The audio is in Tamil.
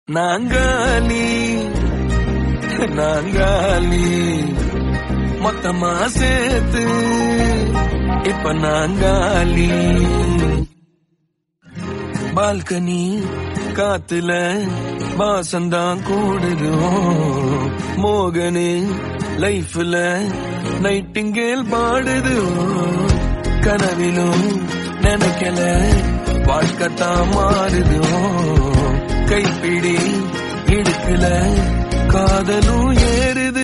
நாங்காலி நாங்காலி மொத்தமா சேர்த்து இப்ப நாங்காலி பால்கனி காத்துல வாசந்தான் கூடுதோ மோகனு லைஃப்ல நைட்டிங்கேல் பாடுது கனவிலும் நினைக்கல வாழ்க்கத்தான் மாறுதோ கைப்பிடி இடுக்கல காதலும் ஏறுது